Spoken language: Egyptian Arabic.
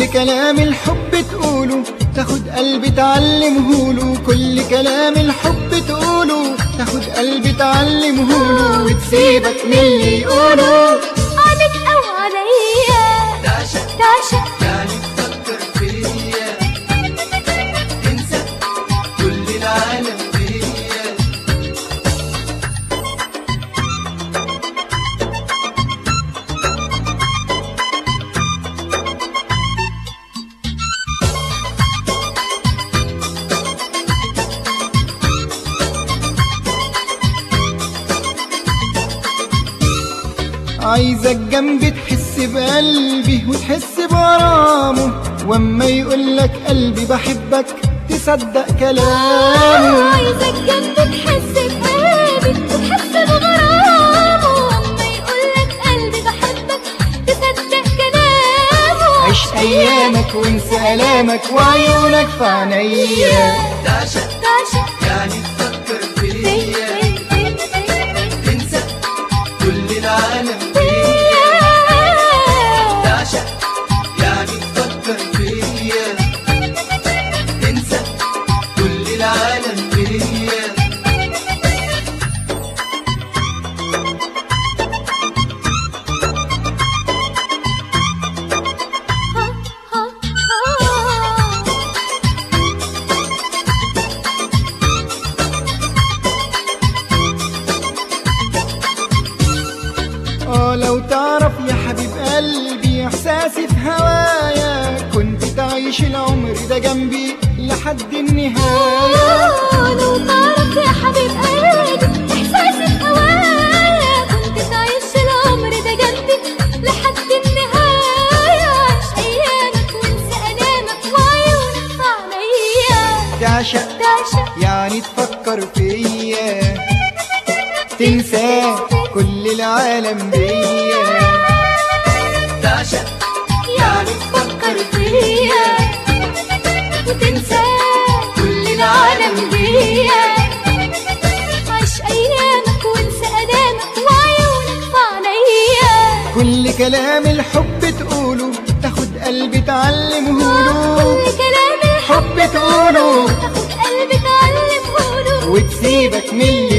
كل كلام الحب تقوله تاخد قلبي تعلمهوله كل كلام الحب تقوله تاخد قلبي تعلمهوله وتسيبك من اللي يقوله عليك او عليا تعشق تعشق يعني تفكر فيا تنسى كل العالم فيا عايزك جنبي تحس بقلبي وتحس بغرامه واما يقولك قلبي بحبك تصدق كلامه عايزك جنبي تحس بقلبي وتحس بغرامه واما يقولك قلبي بحبك تصدق كلامه عيش ايامك وانسى الامك وعيونك في عينيا تعشق تعشق يعني تفكر فين فيا فين فين فين تنسى كل العالم فيا تعشق يعني تفكر فيا تنسى كل العالم فيا ها ها ها اه لو تعرف يا حبيب قلبي احساسي في هوايا كنت تعيش العمر ده جنبي لحد النهاية لو تعرف يا حبيب قلبي احساسي في هوايا كنت تعيش العمر ده جنبي لحد النهايه عيش ايامك وانسى الامك وعيونك في عينيا تعشق تعشق يعني تفكر فيا تنسى كل العالم بيا تعشق يعني تفكر فيا وتنسى كل العالم بيا عيش ايامك وانسى الامك وعيونك في عينيا كل كلام الحب تقوله تاخد قلبي تعلمهوله كل كلام حب تقوله تاخد قلبي تعلمه له وتسيبك من اللي